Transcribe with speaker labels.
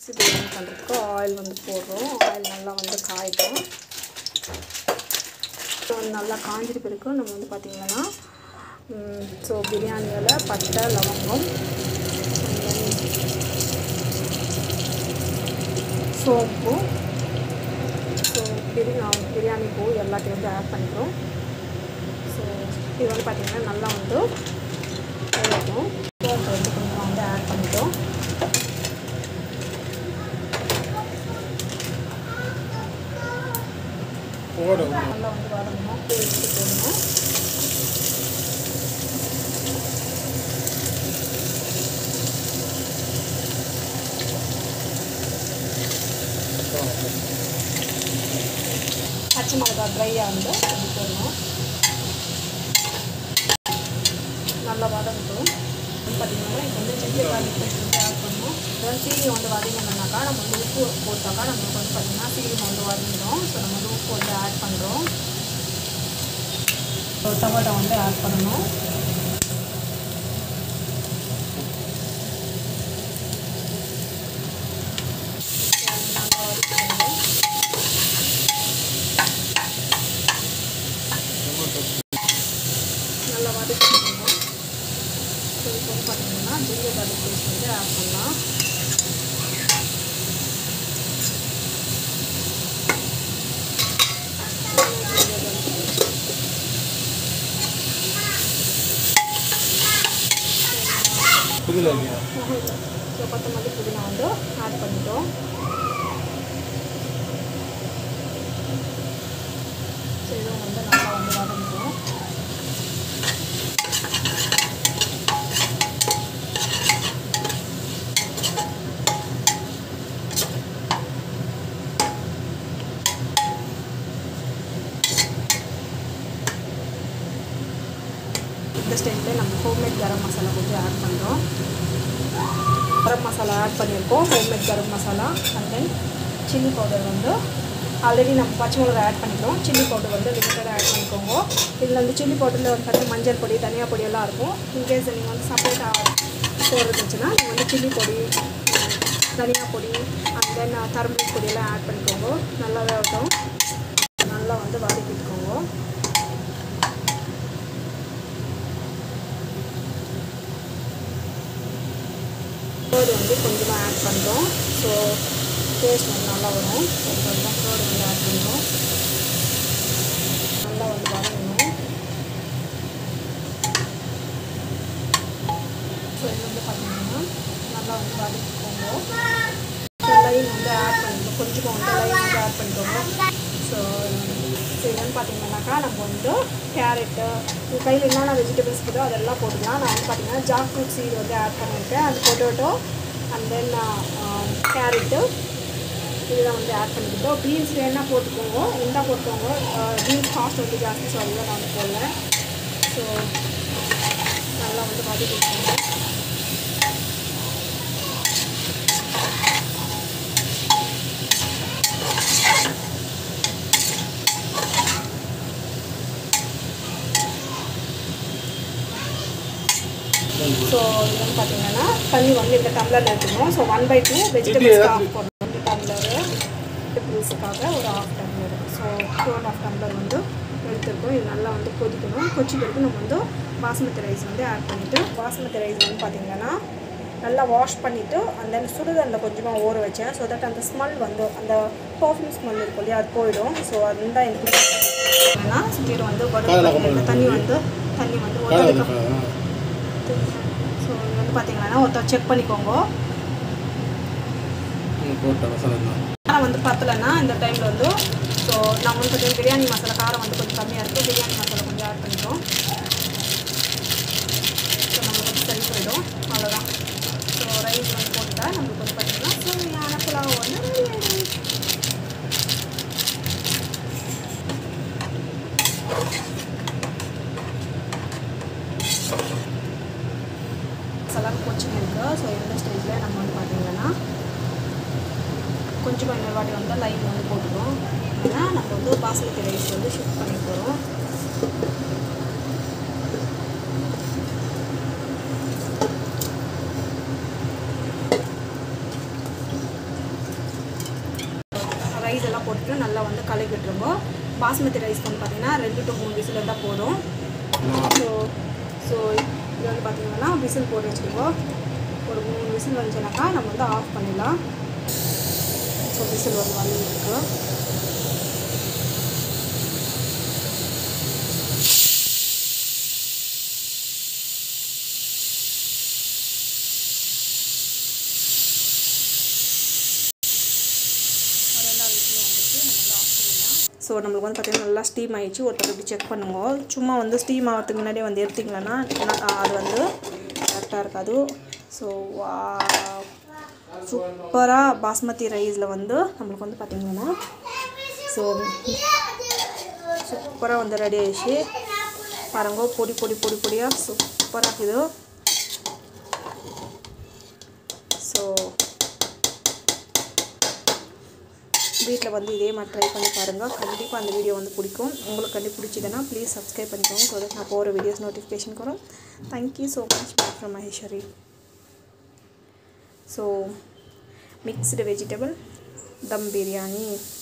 Speaker 1: அரிசி பிரியாணி பண்ணுறதுக்கு ஆயில் வந்து போடுறோம் ஆயில் நல்லா வந்து காயிட்டோம் ஸோ நல்லா காஞ்சிட்டு பிறகு நம்ம வந்து பார்த்திங்கன்னா ஸோ பிரியாணியில் பட்டை லவங்கம் சோம்பு ஸோ பிரியா பிரியாணி பூ எல்லாத்தையும் வந்து ஆட் பண்ணிக்கிறோம் ஸோ இது வந்து பார்த்திங்கன்னா நல்லா வந்து இருக்கும் சோம்பு வந்து கொஞ்சம் வந்து ஆட் பண்ணிட்டோம்
Speaker 2: போடும்
Speaker 1: நல்லா வந்து வதங்கணும் பூ வந்து போடணும் பச்சை மிளகா ட்ரையாக வந்து அப்படி போடணும் நல்லா வதங்கட்டும் வந்து பார்த்திங்கன்னா இப்போ வந்து செஞ்சு கார்லிக் பேஸ்ட் வந்து ஆட் பண்ணணும் அதாவது சீரகம் வந்து வதங்கினோம்னாக்கா நம்ம வந்து உப்பு போட்டாக்கா நம்மளுக்கு வந்து பார்த்திங்கன்னா சீரகம் வந்து வதங்கிடும் ஸோ நம்ம வந்து உப்பு வந்து ஆட் பண்ணுறோம் டொமேட்டோ வந்து ஆட் பண்ணணும் நல்லா வதக்கிக்கணும் நல்லா வதக்கிக்கணும் ஸோ இப்போ வந்து பார்த்தீங்கன்னா ஜிஞ்சர் கார்லிக் பேஸ்ட் வந்து ஆட் பண்ணலாம்
Speaker 2: புரியல இல்லையா
Speaker 1: ஸோ கொத்தமல்லி புதினா வந்து ஆட் பண்ணிட்டோம் ஸோ இதுவும் வந்து நல்லா வந்து வதங்கிடும் இந்த ஸ்டைலில் நம்ம ஹோம்மேட் கரம் மசாலா கொஞ்சம் ஆட் பண்ணுறோம் கரம் மசாலா ஆட் பண்ணியிருக்கோம் homemade garam masala and then chilli powder வந்து ஆல்ரெடி நம்ம பச்சை மிளகா ஆட் பண்ணிக்கிறோம் சில்லி பவுடர் வந்து லிமிட்டடாக ஆட் பண்ணிக்கோங்க இதில் வந்து சில்லி பவுடரில் வந்து பார்த்தீங்கன்னா மஞ்சள் பொடி தனியா பொடி எல்லாம் இருக்கும் இன்கேஸ் நீங்கள் வந்து செப்பரேட்டாக போடுறது இருந்துச்சுன்னா நீங்கள் வந்து சில்லி பொடி தனியா பொடி அண்ட் தென் தர்மரிக் பொடியெல்லாம் ஆட் பண்ணிக்கோங்க நல்லாவே இருக்கும் நல்லா வந்து வதக்கிட்டுக்கோங்க கேர்டு வந்து கொஞ்சமாக ஆட் பண்ணுறோம் ஸோ டேஸ்ட் வந்து நல்லா வரும் ஸோ கொஞ்சம் கேர்டு வந்து ஆட் பண்ணுறோம் நல்லா வந்து வதங்கணும் ஸோ இது வந்து பார்த்தீங்கன்னா நல்லா வந்து வதக்கிக்கோங்க ஸோ லைன் வந்து ஆட் பண்ணிக்கணும் கொஞ்சமாக வந்து லைன் வந்து ஆட் பண்ணிக்கோங்க ஸோ ஸோ இது வந்து பார்த்தீங்கன்னாக்கா நம்ம வந்து கேரட்டு உங்கள் கையில் என்னென்ன வெஜிடபிள்ஸ் இருக்குதோ அதெல்லாம் போட்டுக்கலாம் நான் வந்து பார்த்தீங்கன்னா ஜாக் ஃப்ரூட் சீடு வந்து ஆட் பண்ணியிருக்கேன் அது பொட்டேட்டோ அண்ட் தென் கேரட்டு இதெல்லாம் வந்து ஆட் பண்ணிக்கிட்டோம் பீன்ஸ் வேணால் போட்டுக்கோங்க இருந்தால் போட்டுக்கோங்க பீன்ஸ் காஸ்ட் வந்து ஜாஸ்தி ஸோ அதெல்லாம் நான் வந்து போடல ஸோ நல்லா வந்து வதக்கிக்கோங்க ஸோ இது வந்து பார்த்தீங்கன்னா தண்ணி வந்து இந்த டம்ளரில் எடுத்துக்கணும் so one by two vegetables half பண்ணணும் இந்த டம்ளரு வெஜிடபிள்ஸுக்காக ஒரு half tumbler so two and half tumbler வந்து எடுத்துருக்கோம் இது நல்லா வந்து கொதிக்கணும் கொச்சி பிறகு நம்ம வந்து பாஸ்மதி ரைஸ் வந்து ஆட் பண்ணிவிட்டு பாஸ்மதி ரைஸ் வந்து பார்த்தீங்கன்னா நல்லா வாஷ் பண்ணிவிட்டு அந்த சுடுதண்ணில் கொஞ்சமாக ஊற வச்சேன் ஸோ தட் அந்த ஸ்மெல் வந்து அந்த பர்ஃப்யூம் ஸ்மெல் இருக்கும் இல்லையா அது போயிடும் ஸோ அதுதான் எனக்கு ஏன்னா இது வந்து உடம்பு தண்ணி வந்து தண்ணி வந்து ஒதுக்க ஸோ இது வந்து பார்த்தீங்கன்னா ஒருத்தர் செக் பண்ணிக்கோங்க
Speaker 2: போட்ட மசாலா தான்
Speaker 1: காரம் வந்து பத்தலைன்னா இந்த டைமில் வந்து ஸோ நம்ம வந்து பார்த்தீங்கன்னா பிரியாணி மசாலா காரம் வந்து கொஞ்சம் கம்மியாக இருக்குது பிரியாணி மசாலா கொஞ்சம் ஆட் பண்ணிக்கிறோம் ஸோ நம்மளுக்கு வந்து சரி போயிடும் அவ்வளோதான் ஸோ ரைஸ் வந்து போட்டுட்டா நம்மளுக்கு வந்து பார்த்தீங்கன்னா சுவையான புலாவ் வந்து ready ஆயிடும். மசாலா கொச்சிங் இருக்குது ஸோ இந்த ஸ்டேஜில் நம்ம வந்து பார்த்தீங்கன்னா கொஞ்சமாக இன்னொரு வாட்டி வந்து லைன் வந்து போட்டுக்கிறோம் ஏன்னா நம்ம வந்து பாஸ்மதி ரைஸ் வந்து ஷிஃப்ட் பண்ணி போகிறோம் ஸோ ரைஸ் எல்லாம் போட்டுட்டு நல்லா வந்து கலக்கி விட்டுருங்க பாஸ்மதி ரைஸ் வந்து பார்த்தீங்கன்னா ரெண்டு டு மூணு விசில் இருந்தால் போதும் ஸோ ஸோ இது வந்து பார்த்தீங்கன்னா விசில் போட்டு வச்சுக்கோங்க ஒரு மூணு விசில் வந்துச்சுனாக்கா நம்ம வந்து ஆஃப் பண்ணிடலாம் ஸோ விசில் வந்து வந்துருக்கு ரெண்டாவது விசில் வந்துச்சு நம்ம வந்து ஆஃப் பண்ணிடலாம் ஸோ நம்மளுக்கு வந்து பார்த்திங்கன்னா நல்லா ஸ்டீம் ஆயிடுச்சு ஒருத்தர் இப்படி செக் பண்ணுங்க சும்மா வந்து ஸ்டீம் ஆகிறதுக்கு முன்னாடியே வந்து எடுத்திங்களன்னா அது வந்து கரெக்டாக இருக்காது ஸோ சூப்பராக பாஸ்மதி ரைஸில் வந்து நம்மளுக்கு வந்து பார்த்திங்கன்னா ஸோ சூப்பராக வந்து ரெடி ஆயிடுச்சு பாருங்க பொடி பொடி பொடி பொடியாக சூப்பராக இருக்குது ஸோ வீட்டில் வந்து இதே மாதிரி ட்ரை பண்ணி பாருங்கள் கண்டிப்பாக அந்த வீடியோ வந்து பிடிக்கும் உங்களுக்கு கண்டிப்பாக பிடிச்சதுன்னா ப்ளீஸ் சப்ஸ்கிரைப் பண்ணிக்கோங்க ஸோ தட் நான் போகிற வீடியோஸ் நோட்டிஃபிகேஷன் வரும் thank you so much back from Maheswari so mixed vegetable dum biryani